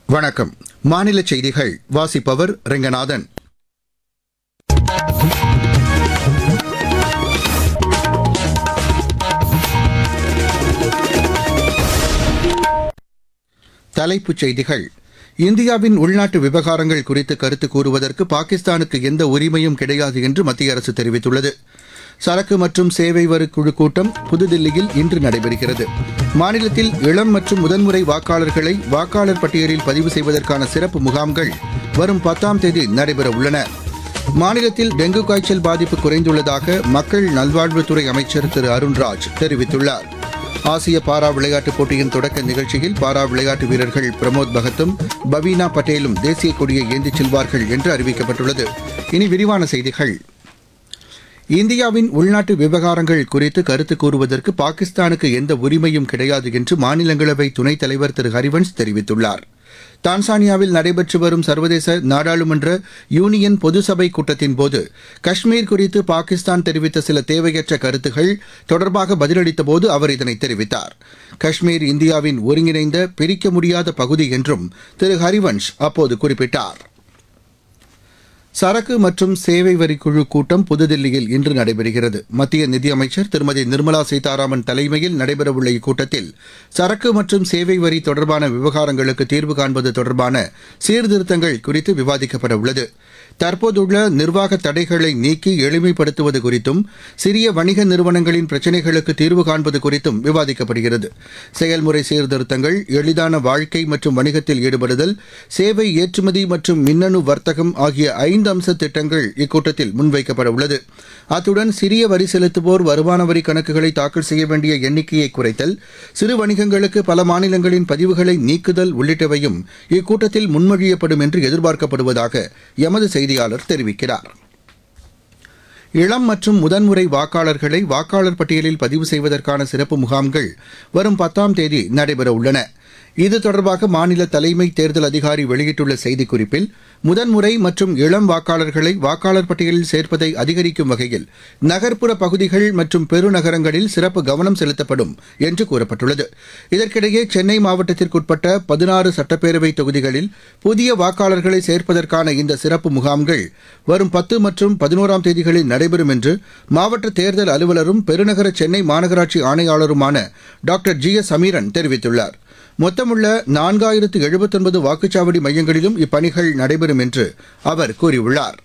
வணக்கம் மாநில செய்திகள் வாசிப்பவர் ரெங்கநாதன் தலைப்புச் செய்திகள் இந்தியாவின் உள்நாட்டு விவகாரங்கள் குறித்து கருத்து கூறுவதற்கு பாகிஸ்தானுக்கு எந்த உரிமையும் கிடையாது என்று மத்திய அரசு தெரிவித்துள்ளது சரக்கு மற்றும் சேவை வரி குழு கூட்டம் புதுதில்லியில் இன்று நடைபெறுகிறது மாநிலத்தில் இளம் மற்றும் முதன்முறை வாக்காளர்களை வாக்காளர் பட்டியலில் பதிவு செய்வதற்கான சிறப்பு முகாம்கள் வரும் பத்தாம் தேதி நடைபெற உள்ளன மாநிலத்தில் டெங்கு காய்ச்சல் பாதிப்பு குறைந்துள்ளதாக மக்கள் நல்வாழ்வுத்துறை அமைச்சர் திரு அருண்ராஜ் தெரிவித்துள்ளார் ஆசிய பாரா விளையாட்டுப் போட்டியின் தொடக்க நிகழ்ச்சியில் பாரா விளையாட்டு வீரர்கள் பிரமோத் பகத்தும் பவீனா பட்டேலும் தேசிய கொடியை ஏந்திச் செல்வார்கள் என்று அறிவிக்கப்பட்டுள்ளது இனி விரிவான செய்திகள் இந்தியாவின் உள்நாட்டு விவகாரங்கள் குறித்து கருத்து கூறுவதற்கு பாகிஸ்தானுக்கு எந்த உரிமையும் கிடையாது என்று மாநிலங்களவை துணைத் தலைவர் திரு ஹரிவன்ஸ் தெரிவித்துள்ளார் தான்சானியாவில் நடைபெற்று வரும் சர்வதேச நாடாளுமன்ற யூனியன் பொதுசபை கூட்டத்தின் போது காஷ்மீர் குறித்து பாகிஸ்தான் தெரிவித்த சில தேவையற்ற கருத்துகள் தொடர்பாக பதிலளித்தபோது அவர் இதனை தெரிவித்தார் காஷ்மீர் இந்தியாவின் ஒருங்கிணைந்த பிரிக்க முடியாத பகுதி என்றும் திரு ஹரிவன்ஷ் அப்போது குறிப்பிட்டார் சரக்கு மற்றும் சேவை வரி குழு கூட்டம் புதுதில்லியில் இன்று நடைபெறுகிறது மத்திய நிதியமைச்சர் திருமதி நிர்மலா சீதாராமன் தலைமையில் நடைபெறவுள்ள இக்கூட்டத்தில் சரக்கு மற்றும் சேவை வரி தொடர்பான விவகாரங்களுக்கு தீர்வு காண்பது தொடர்பான சீர்திருத்தங்கள் குறித்து விவாதிக்கப்பட உள்ளது தற்போதுள்ள நிர்வாக தடைகளை நீக்கி எளிமைப்படுத்துவது குறித்தும் சிறிய வணிக நிறுவனங்களின் பிரச்சினைகளுக்கு தீர்வு காண்பது குறித்தும் விவாதிக்கப்படுகிறது செயல்முறை சீர்திருத்தங்கள் எளிதான வாழ்க்கை மற்றும் வணிகத்தில் ஈடுபடுதல் சேவை ஏற்றுமதி மற்றும் மின்னணு வர்த்தகம் ஆகிய ஐந்து அம்ச திட்டங்கள் இக்கூட்டத்தில் முன்வைக்கப்பட உள்ளது அத்துடன் சிறிய வரி செலுத்துவோர் வருமான வரி கணக்குகளை தாக்கல் செய்ய வேண்டிய எண்ணிக்கையை குறைத்தல் சிறு வணிகங்களுக்கு பல மாநிலங்களின் பதிவுகளை நீக்குதல் உள்ளிட்டவையும் இக்கூட்டத்தில் முன்மொழியப்படும் என்று எதிர்பார்க்கப்படுவதாக எமது செய்தியாளர் தெரிவிக்கிறார் இளம் மற்றும் முதன்முறை வாக்காளர்களை வாக்காளர் பட்டியலில் பதிவு செய்வதற்கான சிறப்பு முகாம்கள் வரும் பத்தாம் தேதி நடைபெற உள்ளன இது தொடர்பாக மாநில தலைமை தேர்தல் அதிகாரி வெளியிட்டுள்ள செய்திக்குறிப்பில் முதன்முறை மற்றும் இளம் வாக்காளர்களை வாக்காளர் பட்டியலில் சேர்ப்பதை அதிகரிக்கும் வகையில் நகர்ப்புற பகுதிகள் மற்றும் பெருநகரங்களில் சிறப்பு கவனம் செலுத்தப்படும் என்று கூறப்பட்டுள்ளது இதற்கிடையே சென்னை மாவட்டத்திற்குட்பட்ட பதினாறு சட்டப்பேரவை தொகுதிகளில் புதிய வாக்காளர்களை சேர்ப்பதற்கான இந்த சிறப்பு முகாம்கள் வரும் பத்து மற்றும் பதினோராம் தேதிகளில் நடைபெறும் என்று மாவட்ட தேர்தல் அலுவலரும் பெருநகர சென்னை மாநகராட்சி ஆணையாளருமான டாக்டர் ஜி எஸ் சமீரன் தெரிவித்துள்ளார் மொத்தமுள்ள நான்காயிரத்து எழுபத்தொன்பது வாக்குச்சாவடி மையங்களிலும் இப்பணிகள் நடைபெறும் என்று அவர் கூறியுள்ளார்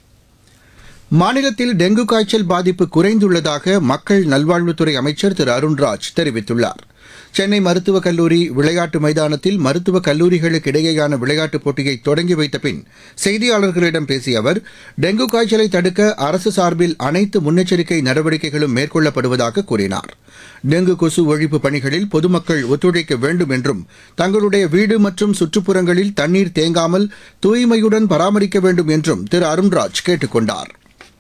மாநிலத்தில் டெங்கு காய்ச்சல் பாதிப்பு குறைந்துள்ளதாக மக்கள் நல்வாழ்வுத்துறை அமைச்சர் திரு அருண்ராஜ் தெரிவித்துள்ளார் சென்னை மருத்துவக் கல்லூரி விளையாட்டு மைதானத்தில் மருத்துவக் கல்லூரிகளுக்கு இடையேயான விளையாட்டுப் போட்டியை தொடங்கி வைத்த பின் செய்தியாளர்களிடம் பேசிய அவர் டெங்கு காய்ச்சலை தடுக்க அரசு சார்பில் அனைத்து முன்னெச்சரிக்கை நடவடிக்கைகளும் மேற்கொள்ளப்படுவதாக கூறினார் டெங்கு கொசு ஒழிப்பு பணிகளில் பொதுமக்கள் ஒத்துழைக்க வேண்டும் என்றும் தங்களுடைய வீடு மற்றும் சுற்றுப்புறங்களில் தண்ணீர் தேங்காமல் தூய்மையுடன் பராமரிக்க வேண்டும் என்றும் திரு அருண்ராஜ் கேட்டுக் கொண்டார்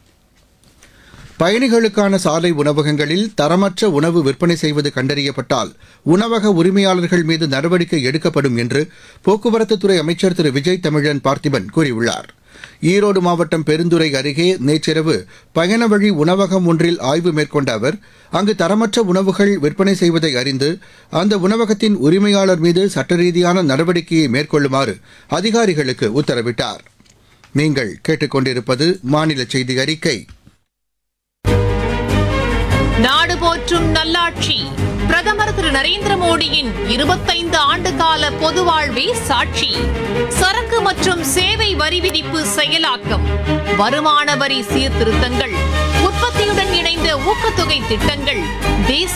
பயணிகளுக்கான சாலை உணவகங்களில் தரமற்ற உணவு விற்பனை செய்வது கண்டறியப்பட்டால் உணவக உரிமையாளர்கள் மீது நடவடிக்கை எடுக்கப்படும் என்று போக்குவரத்துத்துறை அமைச்சர் திரு விஜய் தமிழன் பார்த்திபன் கூறியுள்ளார் ஈரோடு மாவட்டம் பெருந்துறை அருகே நேற்றிரவு பயண வழி உணவகம் ஒன்றில் ஆய்வு மேற்கொண்ட அவர் அங்கு தரமற்ற உணவுகள் விற்பனை செய்வதை அறிந்து அந்த உணவகத்தின் உரிமையாளர் மீது சட்ட ரீதியான நடவடிக்கையை மேற்கொள்ளுமாறு அதிகாரிகளுக்கு உத்தரவிட்டார் நீங்கள் கேட்டுக்கொண்டிருப்பது மாநில செய்தி அறிக்கை நாடு போற்றும் நல்லாட்சி பிரதமர் திரு நரேந்திர மோடியின் இருபத்தைந்து ஆண்டு கால பொது வாழ்வே சாட்சி சரக்கு மற்றும் சேவை வரி விதிப்பு செயலாக்கம் வருமான வரி சீர்திருத்தங்கள் உற்பத்தியுடன் இணைந்த ஊக்கத்தொகை திட்டங்கள் தேசிய